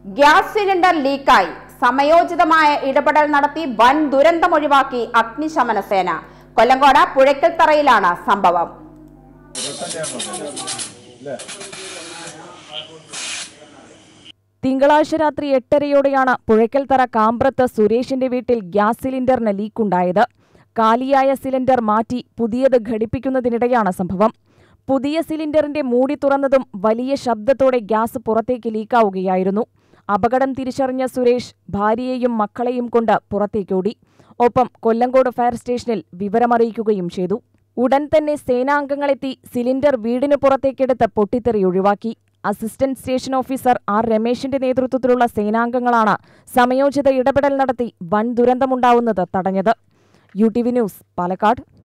gas cylinder ലീക്കായി സമയോചിതമായ ഇടപെടൽ നടത്തി വൻ ദുരന്തമൊഴിവാക്കി അഗ്നിശമന സേന കൊല്ലങ്കോട് പുഴയ്ക്കൽത്തറയിലാണ് സംഭവം തിങ്കളാഴ്ച രാത്രി എട്ടരയോടെയാണ് പുഴയ്ക്കൽത്തറ കാമ്പ്രത്ത് സുരേഷിന്റെ വീട്ടിൽ ഗ്യാസ് സിലിണ്ടറിന് ലീക്കുണ്ടായത് കാലിയായ സിലിണ്ടർ മാറ്റി പുതിയത് ഘടിപ്പിക്കുന്നതിനിടെയാണ് സംഭവം പുതിയ സിലിണ്ടറിന്റെ മൂടി തുറന്നതും വലിയ ശബ്ദത്തോടെ ഗ്യാസ് പുറത്തേക്ക് ലീക്കാവുകയായിരുന്നു അപകടം തിരിച്ചറിഞ്ഞ സുരേഷ് ഭാര്യയെയും മക്കളെയും കൊണ്ട് പുറത്തേക്കോടി ഒപ്പം കൊല്ലങ്കോട് ഫയർ സ്റ്റേഷനിൽ വിവരമറിയിക്കുകയും ചെയ്തു ഉടൻ തന്നെ സേനാംഗങ്ങളെത്തി സിലിണ്ടർ വീടിനു പുറത്തേക്കെടുത്ത് പൊട്ടിത്തെറി ഒഴിവാക്കി അസിസ്റ്റന്റ് സ്റ്റേഷൻ ഓഫീസർ ആർ രമേശിന്റെ നേതൃത്വത്തിലുള്ള സേനാംഗങ്ങളാണ് സമയോചിത ഇടപെടൽ നടത്തി വൻ ദുരന്തമുണ്ടാവുന്നത് തടഞ്ഞത് U T V news Palakkad